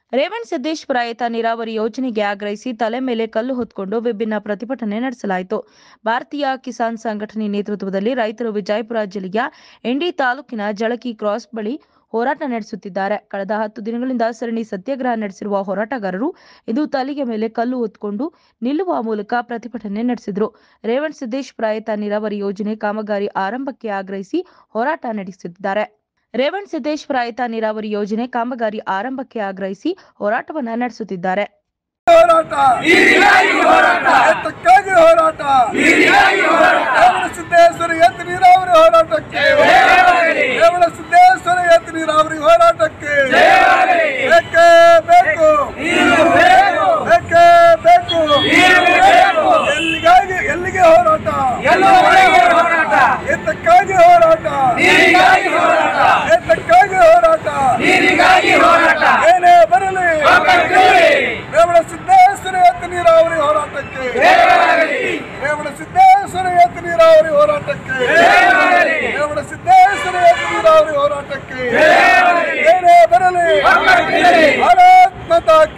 ರೇವಣ್ ಸಿದ್ದೇಶ್ವರ ಏತ ನೀರಾವರಿ ಯೋಜನೆಗೆ ಆಗ್ರಹಿಸಿ ತಲೆ ಮೇಲೆ ಕಲ್ಲು ಹೊತ್ಕೊಂಡು ವಿಭಿನ್ನ ಪ್ರತಿಭಟನೆ ನಡೆಸಲಾಯಿತು ಭಾರತೀಯ ಕಿಸಾನ್ ಸಂಘಟನೆ ನೇತೃತ್ವದಲ್ಲಿ ರೈತರು ವಿಜಯಪುರ ಜಿಲ್ಲೆಯ ಇಂಡಿ ತಾಲೂಕಿನ ಜಳಕಿ ಕ್ರಾಸ್ ಬಳಿ ಹೋರಾಟ ನಡೆಸುತ್ತಿದ್ದಾರೆ ಕಳೆದ ಹತ್ತು ದಿನಗಳಿಂದ ಸರಣಿ ಸತ್ಯಾಗ್ರಹ ನಡೆಸಿರುವ ಹೋರಾಟಗಾರರು ಇಂದು ತಲೆಗೆ ಮೇಲೆ ಕಲ್ಲು ಹೊತ್ಕೊಂಡು ನಿಲ್ಲುವ ಮೂಲಕ ಪ್ರತಿಭಟನೆ ನಡೆಸಿದರು ರೇವಣ್ ಸಿದ್ದೇಶ್ವರ ಏತ ನೀರಾವರಿ ಯೋಜನೆ ಕಾಮಗಾರಿ ಆರಂಭಕ್ಕೆ ಆಗ್ರಹಿಸಿ ಹೋರಾಟ ನಡೆಸುತ್ತಿದ್ದಾರೆ ರೇವಣ್ ಸಿದ್ದೇಶ್ವರ ಏತ ನೀರಾವರಿ ಯೋಜನೆ ಕಾಮಗಾರಿ ಆರಂಭಕ್ಕೆ ಆಗ್ರಹಿಸಿ ಹೋರಾಟವನ್ನ ನಡೆಸುತ್ತಿದ್ದಾರೆ ಹೋರಾಟ ಎತ್ತಕ್ಕಾಗಿ ಹೋರಾಟ ರೇವಣ ಸಿದ್ದೇಶ್ವರ ಎತ್ತು ನೀರಾವರಿ ಹೋರಾಟಕ್ಕೆ ರೇವಣ ಸಿದ್ದೇಶ್ವರ ಎತ್ತು ನೀರಾವರಿ ಹೋರಾಟಕ್ಕೆ ಬೇಕೇ ಬೇಕು ಬೇಕೇ ಬೇಕು ಎಲ್ಲಿಗಾಗಿ ಎಲ್ಲಿಗೆ ಹೋರಾಟ ಎತ್ತಕ್ಕಾಗಿ ಹೋರಾಟ ಎತ್ತಕ್ಕಾಗಿ ಹೋರಾಟ ಏನೇ ಬರಲಿ ರೇವಣ ಸಿದ್ದೇಶ್ವರ ಎತ್ತು ನೀರಾವರಿ ಹೋರಾಟಕ್ಕೆ ರೇವಣ ಸಿದ್ದೇಶ್ವರ ಎತ್ತು ನೀರಾವರಿ ಹೋರಾಟಕ್ಕೆ ರೇವಣ ಸಿದ್ದೇಶ್ವರ ಎತ್ತು ನೀರಾವರಿ ಹೋರಾಟಕ್ಕೆ ಏನೇ ಬರಲಿ ಭಾರತ್ ಮಾತಾ